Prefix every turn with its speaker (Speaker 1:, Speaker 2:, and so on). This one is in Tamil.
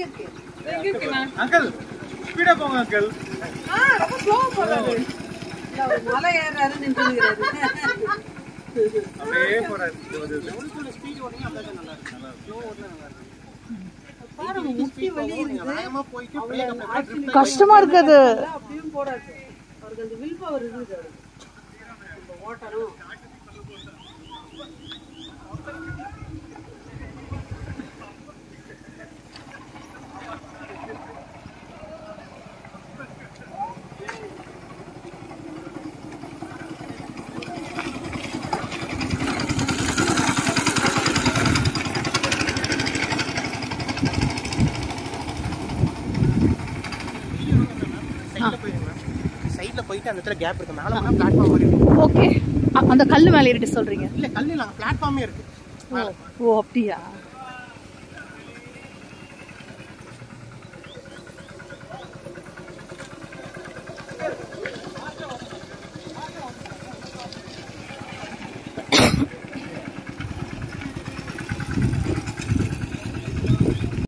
Speaker 1: இருக்கு
Speaker 2: அங்கிள் ஸ்பீடா போங்க அங்கிள்
Speaker 1: ஆ ரொம்ப ஸ்லோவா போறாரு இல்ல அவர் மலை ஏறாரு நின்றுக்கிறாரு
Speaker 2: அப்படியே போறாரு இது வந்து இது.
Speaker 1: பாருங்க முட்டி வலி இருக்குது
Speaker 3: கஷ்டமா இருக்குது
Speaker 1: அப்படியும் போடாது அவருக்கு அந்த வில் பவர் இருக்குது நம்ம ஓட்டணும்
Speaker 4: சைடுல போயிட்டு அந்த இடத்துல கேப் இருக்கு மேல போனா பிளாட்ஃபார்ம் மாதிரி இருக்கு
Speaker 3: ஓகே அந்த கல்லு மேல ஏறிட்டு சொல்றீங்க
Speaker 4: இல்ல கல்லு இல்ல பிளாட்ஃபார்மே இருக்கு
Speaker 3: ஓ அப்படியா